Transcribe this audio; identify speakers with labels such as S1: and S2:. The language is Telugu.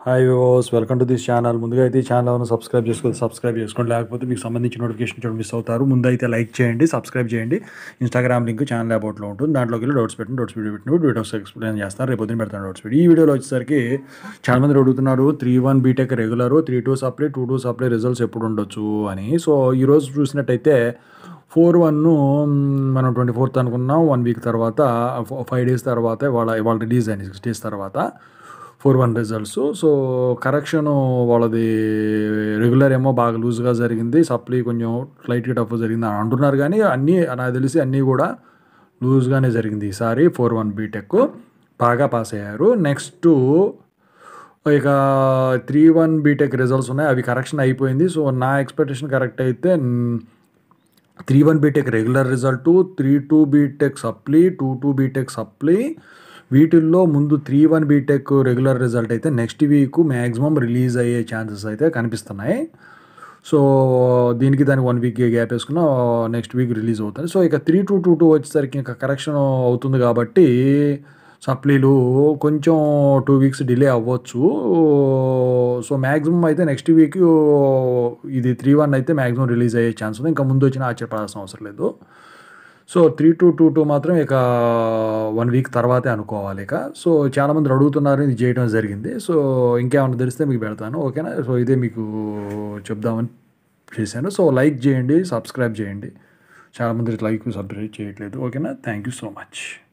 S1: hi viewers welcome to this channel ముందుగా అయితే ఈ ఛానల్ సబ్స్క్రైబ్ చేసుకోండి సబ్స్క్రైబ్ చేసుకోండి లేకపోతే మీకు సంబంధించిన నోటిఫికేషన్ చూడండి మిస్ అవుతారు ముందు అయితే లైక్ చేయండి సబ్స్క్రైబ్ చేయండి ఇన్స్టాగ్రామ్ లింక్ ఛానల్ అబౌట్లో ఉంటుంది దాంట్లోకి వెళ్ళి డౌట్స్ పెట్టండి డౌట్స్ వీడియో పెట్టినప్పుడు వీడియోస్ ఎక్స్ప్లెయిన్ చేస్తాను రేపు పొద్దున్న పెడతాను డౌట్స్ వీడియో ఈ వీడియోలో వచ్చేసరికి చాలా మంది అడుగుతున్నారు three one B Tech regular three two supply two two supply results ఎప్పుడు ఉండొచ్చు అని సో ఈరోజు చూసినట్టయితే ఫోర్ వన్ మనం ట్వంటీ ఫోర్త్ అనుకున్నాం వన్ వీక్ తర్వాత ఫైవ్ డేస్ తర్వాత వాళ్ళ వాళ్ళ రిలీజ్ అయింది సిక్స్ డేస్ తర్వాత four one results so correction వాళ్ళది రెగ్యులర్ ఏమో బాగా లూజ్గా జరిగింది సప్లీ కొంచెం లైట్గా టఫ్ జరిగింది అని అంటున్నారు కానీ అన్నీ నాకు తెలిసి అన్నీ కూడా లూజ్గానే జరిగింది ఈసారి ఫోర్ వన్ బీటెక్ బాగా పాస్ అయ్యారు నెక్స్ట్ ఇక త్రీ వన్ బీటెక్ రిజల్ట్స్ ఉన్నాయి అవి కరెక్షన్ అయిపోయింది సో నా ఎక్స్పెక్టేషన్ కరెక్ట్ అయితే three one B Tech regular result three two B Tech supply two two B Tech supply వీటిల్లో ముందు three one B Tech regular result అయితే నెక్స్ట్ వీక్ మ్యాక్సిమం రిలీజ్ అయ్యే ఛాన్సెస్ అయితే కనిపిస్తున్నాయి సో దీనికి దానికి వన్ వీక్ గ్యాప్ వేసుకున్న నెక్స్ట్ వీక్ రిలీజ్ అవుతుంది సో ఇక త్రీ టూ టూ టూ వచ్చేసరికి ఇంకా కరెక్షన్ అవుతుంది కాబట్టి సప్లీలు కొంచెం టూ వీక్స్ డిలే అవ్వచ్చు సో మ్యాక్సిమం అయితే నెక్స్ట్ వీక్ ఇది త్రీ వన్ అయితే మ్యాక్సిమం రిలీజ్ అయ్యే ఛాన్స్ ఉంది ఇంకా ముందు వచ్చిన ఆశ్చర్యపడాల్సిన అవసరం లేదు so three two two two మాత్రం ఇక వన్ వీక్ తర్వాతే అనుకోవాలి ఇక సో చాలామంది అడుగుతున్నారు ఇది చేయడం జరిగింది సో ఇంకేమైనా తెలిస్తే మీకు పెడతాను ఓకేనా సో ఇదే మీకు చెప్దామని చేశాను సో లైక్ చేయండి సబ్స్క్రైబ్ చేయండి చాలామంది లైక్ సబ్స్క్రైబ్ చేయట్లేదు ఓకేనా థ్యాంక్ యూ సో మచ్